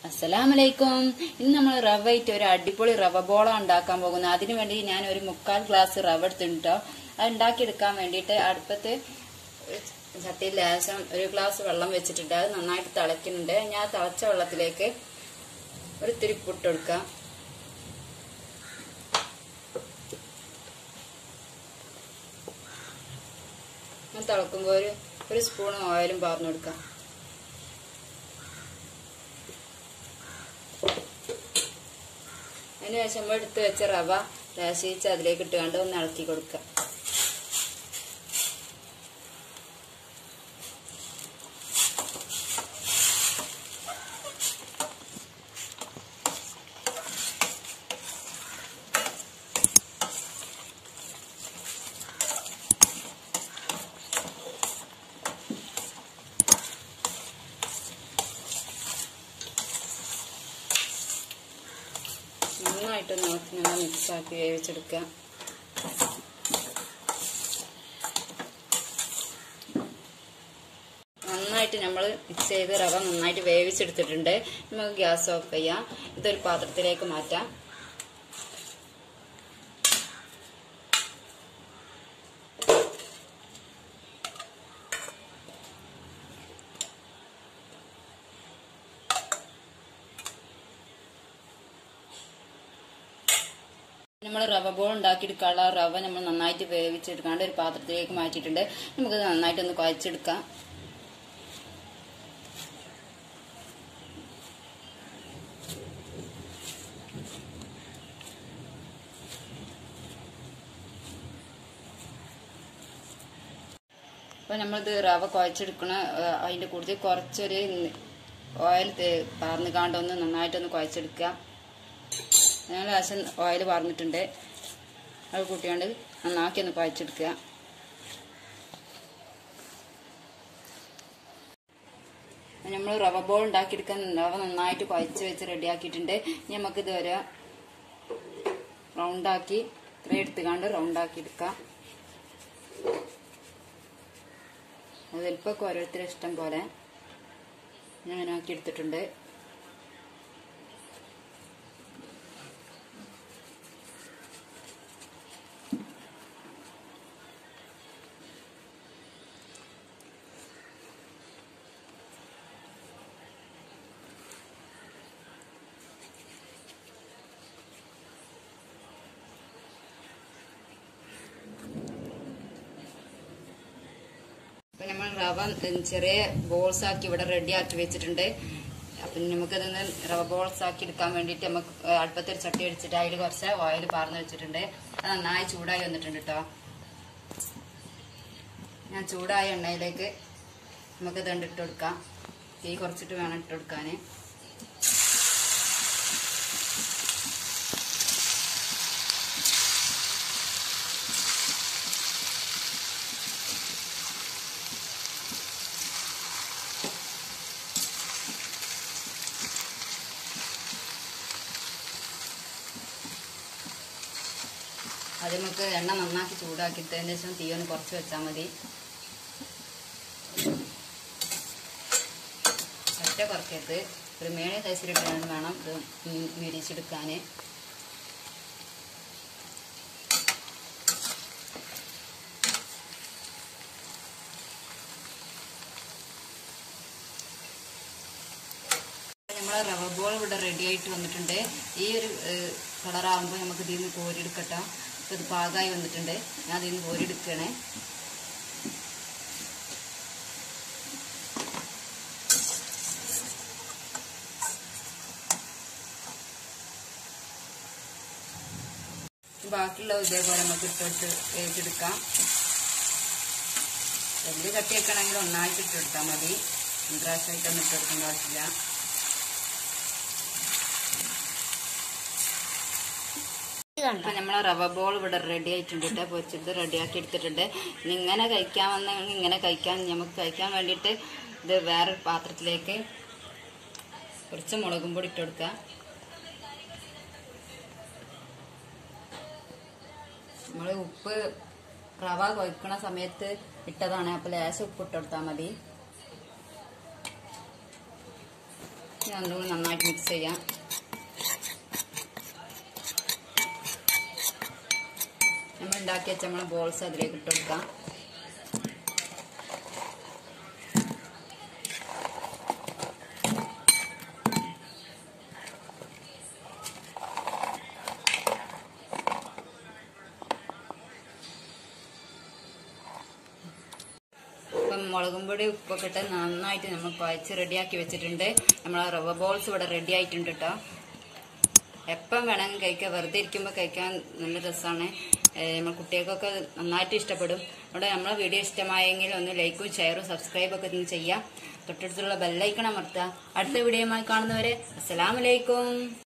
അസ്സലാമലൈക്കും ഇന്ന് നമ്മൾ റവ ഇട്ട് ഒരു അടിപൊളി റവ ബോള ഉണ്ടാക്കാൻ പോകുന്നത് അതിനു വേണ്ടി ഞാൻ ഒരു മുക്കാൽ ഗ്ലാസ് റവ എടുത്തിട്ടോ അത് ഉണ്ടാക്കിയെടുക്കാൻ വേണ്ടിയിട്ട് അടുപ്പത്ത് ചട്ടിയിൽ ലേശം ഒരു ഗ്ലാസ് വെള്ളം വെച്ചിട്ടുണ്ട് അത് നന്നായിട്ട് തിളയ്ക്കുന്നുണ്ട് ഞാൻ ആ തിളച്ച വെള്ളത്തിലേക്ക് ഒരു തിരിപ്പിട്ട് കൊടുക്കാം ഞാൻ തിളക്കുമ്പോൾ ഒരു ഒരു സ്പൂൺ ഓയിലും പാർന്നു കൊടുക്കാം അതിന് ശേഷം നമ്മൾ എടുത്ത് വെച്ച റവ ലേശിച്ച് അതിലേക്ക് ഇട്ടുകൊണ്ട് ഒന്ന് ഇളക്കി കൊടുക്കുക നന്നായിട്ട് നോക്കി നമ്മൾ മിക്സാക്കി വേവിച്ചെടുക്കുക നന്നായിട്ട് നമ്മൾ മിക്സ് ചെയ്ത് റവ നന്നായിട്ട് വേവിച്ചെടുത്തിട്ടുണ്ട് നമുക്ക് ഗ്യാസ് ഓഫ് ചെയ്യാം ഇതൊരു പാത്രത്തിലേക്ക് മാറ്റാം നമ്മൾ റവ ബോൾ ഉണ്ടാക്കിയെടുക്കാനുള്ള റവ നമ്മൾ നന്നായിട്ട് വേവിച്ചെടുക്കാണ്ട് ഒരു പാത്രത്തിലേക്ക് മാറ്റിയിട്ടുണ്ട് നമുക്കത് നന്നായിട്ടൊന്ന് കുഴച്ചെടുക്കാം അപ്പൊ നമ്മളിത് റവ കുഴച്ചെടുക്കണ അതിന്റെ കൂടുതൽ കുറച്ചൊരു ഓയിൽ പാർന്ന് കാണ്ടൊന്ന് നന്നായിട്ടൊന്ന് കുഴച്ചെടുക്കുക ഞാൻ ലേശം ഓയിൽ പാർന്നിട്ടുണ്ട് അത് കൂട്ടിയാണ്ട് നന്നാക്കി ഒന്ന് കുഴച്ചെടുക്കുക നമ്മൾ റവ ബോൾ ഉണ്ടാക്കിയെടുക്കാൻ റവ നന്നായിട്ട് കുഴച്ച് വെച്ച് റെഡിയാക്കിയിട്ടുണ്ട് ഇനി നമുക്ക് ഇത് ഒരു റൗണ്ടാക്കി ഇത്രയും എടുത്തുകാണ്ട് റൗണ്ടാക്കി എടുക്കാം അത് ചിലപ്പോൾ ഓരോരുത്തരുടെ ഇഷ്ടം പോലെ ഞാൻ അങ്ങനെ ആക്കി എടുത്തിട്ടുണ്ട് അപ്പൊ നമ്മൾ റവ ചെറിയ ബോൾസ് ആക്കി ഇവിടെ റെഡി ആക്കി വെച്ചിട്ടുണ്ട് അപ്പൊ നമുക്കതൊന്ന് റവ ബോൾസ് ആക്കി എടുക്കാൻ വേണ്ടിയിട്ട് നമുക്ക് അടുപ്പത്ത് ഒരു ചട്ടി അടിച്ചിട്ട് അതിൽ കുറച്ച് ഓയിൽ പാർന്ന് വെച്ചിട്ടുണ്ട് അത് നന്നായി ചൂടായി വന്നിട്ടുണ്ട് കേട്ടോ ഞാൻ ചൂടായ എണ്ണയിലേക്ക് നമുക്ക് ഇതുണ്ട് ഇട്ട് കൊടുക്കാം തീ കുറച്ചിട്ട് വേണം ഇട്ട് കൊടുക്കാൻ അത് നമുക്ക് എണ്ണ നന്നാക്കി ചൂടാക്കിയിട്ടതിന് ശേഷം തീ ഒന്ന് കുറച്ച് വെച്ചാൽ മതി ഒറ്റ കുറക്കരുത് ഒരു മേളിൽ സൈസിലിട്ടാണ് വേണം ഇത് മിരിച്ചെടുക്കാൻ നമ്മളെ റവ ബോൾ ഇവിടെ റെഡി ആയിട്ട് വന്നിട്ടുണ്ട് ഈ ഒരു കളറാകുമ്പോൾ നമുക്ക് ഇതിൽ നിന്ന് കോരിയെടുക്കട്ടോ ഇപ്പം ഇത് പാകമായി വന്നിട്ടുണ്ട് ഞാൻ അതിൽ നിന്ന് കോരിയെടുക്കണേ ബാക്കിയുള്ള ഇതേപോലെ നമുക്ക് ഇട്ടിട്ട് വേവിച്ചെടുക്കാം വലിയ കട്ടിയൊക്കെ ആണെങ്കിൽ ഒന്നായിട്ട് ഇട്ടെടുത്താൽ മതി പ്രാവശ്യമായിട്ടൊന്നും ഇട്ടെടുക്കേണ്ട ആവശ്യമില്ല ഇപ്പൊ നമ്മളെ റവ ബോൾ ഇവിടെ റെഡി ആയിട്ടുണ്ട് കേട്ടോ പൊരിച്ചത് റെഡിയാക്കി എടുത്തിട്ടുണ്ട് ഇനി ഇങ്ങനെ കഴിക്കാൻ വന്നെങ്കിൽ ഇങ്ങനെ കഴിക്കാൻ നമുക്ക് കഴിക്കാൻ വേണ്ടിയിട്ട് ഇത് വേറൊരു പാത്രത്തിലേക്ക് കുറച്ച് മുളകും പൊടി ഇട്ട് കൊടുക്കുക നമ്മൾ ഉപ്പ് റവ കൊയ്ക്കണ സമയത്ത് ഇട്ടതാണ് അപ്പൊ ലേശം ഉപ്പ് ഇട്ട് കൊടുത്താൽ മതി ഇനി ഒന്നുകൂടി നന്നായിട്ട് മിക്സ് ചെയ്യാം നമ്മൾ ഉണ്ടാക്കി വെച്ച നമ്മളെ ബോൾസ് അതിലേക്ക് ഇട്ട് കൊടുക്കാം ഇപ്പം മുളകും പൊടി ഉപ്പൊക്കെ ഇട്ട് നന്നായിട്ട് നമ്മൾ കുഴച്ച് റെഡിയാക്കി വെച്ചിട്ടുണ്ട് നമ്മൾ റവ ബോൾസ് ഇവിടെ റെഡി ആയിട്ടുണ്ട് കേട്ടോ എപ്പം വേണമെങ്കിൽ കഴിക്കാം വെറുതെ ഇരിക്കുമ്പോൾ കഴിക്കാൻ നല്ല രസമാണ് നമ്മൾ കുട്ടികൾക്കൊക്കെ നന്നായിട്ട് ഇഷ്ടപ്പെടും അവിടെ നമ്മളെ വീഡിയോ ഇഷ്ടമായെങ്കിൽ ഒന്ന് ലൈക്കും ഷെയറും സബ്സ്ക്രൈബും ഒക്കെ ഒന്ന് ചെയ്യാം തൊട്ടടുത്തുള്ള ബെല്ലൈക്കണം അമർത്തുക അടുത്ത വീഡിയോയുമായി കാണുന്നവരെ അസ്സലാമലൈക്കും